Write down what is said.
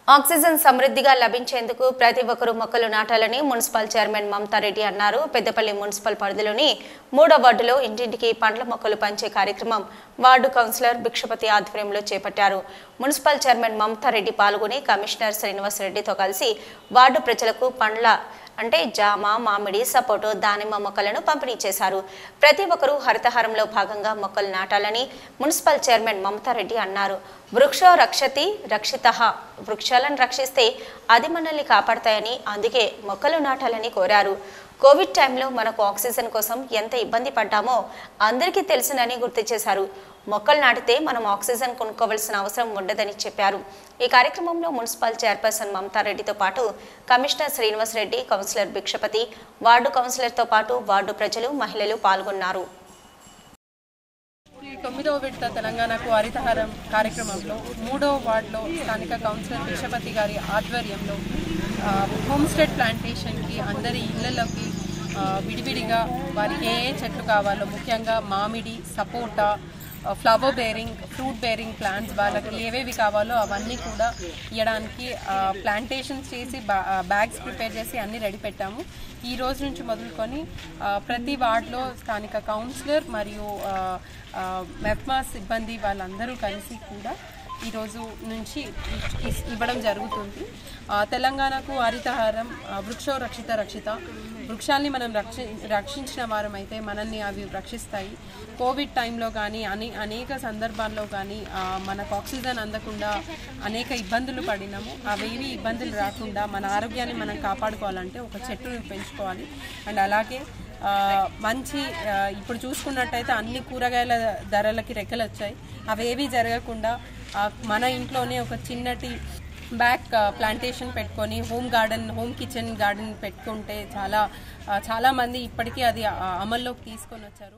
oxygen సమృద్ధిగా లభించేందుకు ప్రతి ఒక్కరూ మొక్కలు నాటాలని మున్సిపల్ చైర్మన్ మమతారెడ్డి అన్నారు పెద్దపల్లి మున్సిపల్ పరిధిలోని మూడో వార్డులో ఇంటింటికి పండ్ల మొక్కలు పంచే కార్యక్రమం వార్డు కౌన్సిలర్ భిక్షపతి ఆధ్వర్యంలో చేపట్టారు మున్సిపల్ చైర్మన్ మమతారెడ్డి పాల్గొని కమిషనర్ శ్రీనివాసరెడ్డితో కలిసి వార్డు ప్రజలకు పండ్ల అంటే జామ మామిడి సపోటో దానిమ్మ మొక్కలను పంపిణీ చేశారు ప్రతి ఒక్కరూ హరితహారంలో భాగంగా మొక్కలు నాటాలని మున్సిపల్ చైర్మన్ మమతారెడ్డి అన్నారు వృక్షో రక్షతి రక్షిత వృక్షాలను రక్షిస్తే అది మనల్ని కాపాడతాయని అందుకే మొక్కలు నాటాలని కోరారు కోవిడ్ టైంలో మనకు ఆక్సిజన్ కోసం ఎంత ఇబ్బంది పడ్డామో అందరికీ తెలుసునని గుర్తు చేశారు మొక్కలు నాటితే మనం ఆక్సిజన్ కొనుక్కోవలసిన అవసరం ఉండదని చెప్పారు ఈ కార్యక్రమంలో మున్సిపల్ చైర్పర్సన్ మమతారెడ్డితో పాటు commissioner Srinivasareddy councillor Bhikshapathi ward కౌన్సిలర్తో పాటు వార్డు ప్రజలు మహిళలు పాల్గొన్నారు ఈ తొమ్మిదవ విడత తెలంగాణకు హరితహారం కార్యక్రమంలో మూడవ వార్డులో స్థానిక కౌన్సిలర్ విషపతి గారి ఆధ్వర్యంలో ఆ, హోమ్ స్టేట్ ప్లాంటేషన్కి అందరి ఇళ్లలోకి ఆ, విడివిడిగా వారికి ఏ ఏ చెట్లు కావాలో ముఖ్యంగా మామిడి సపోటా ఆ, flower bearing fruit bearing plants వాళ్ళకి ఏవేవి కావాలో అవన్నీ కూడా ఇవ్వడానికి ఆ, ప్లాంటేషన్స్ చేసి బా- ఆ, బ్యాగ్స్ ప్రిపేర్ చేసి అన్ని రెడీ పెట్టాము ఈ రోజు నుంచి మొదలుకొని ఆ, ప్రతి వార్డులో స్థానిక కౌన్సిలర్ మరియు ఆ, ఆ, మెప్మా సిబ్బంది వాళ్ళందరూ కలిసి కూడా ఈరోజు నుంచి ఇ- ఇవ్వడం జరుగుతుంది ఆ, తెలంగాణకు హరితహారం ఆ, వృక్షో రక్షిత రక్షిత వృక్షాల్ని మనం రక్షి రక్షించిన వారం అయితే మనల్ని అవి రక్షిస్తాయి కోవిడ్ టైంలో కానీ అని అనేక సందర్భాల్లో కానీ ఆ, మనకు ఆక్సిజన్ అందకుండా అనేక ఇబ్బందులు పడినాము అవేవి ఇబ్బందులు రాకుండా మన ఆరోగ్యాన్ని మనం కాపాడుకోవాలంటే ఒక చెట్టును పెంచుకోవాలి అండ్ అలాగే ఆ, మంచి ఆ, ఇప్పుడు చూసుకున్నట్టయితే అన్ని కూరగాయల ధరలకి రెక్కలు వచ్చాయి అవేవి జరగకుండా ఆ, మన ఇంట్లోనే ఒక చిన్నటి బ్యాక్ ప్లాంటేషన్ పెట్టుకొని home garden home kitchen garden పెట్టుకుంటే చాలా ఆ, చాలా మంది ఇప్పటికీ అది ఆ, అమల్లోకి తీసుకొని వచ్చారు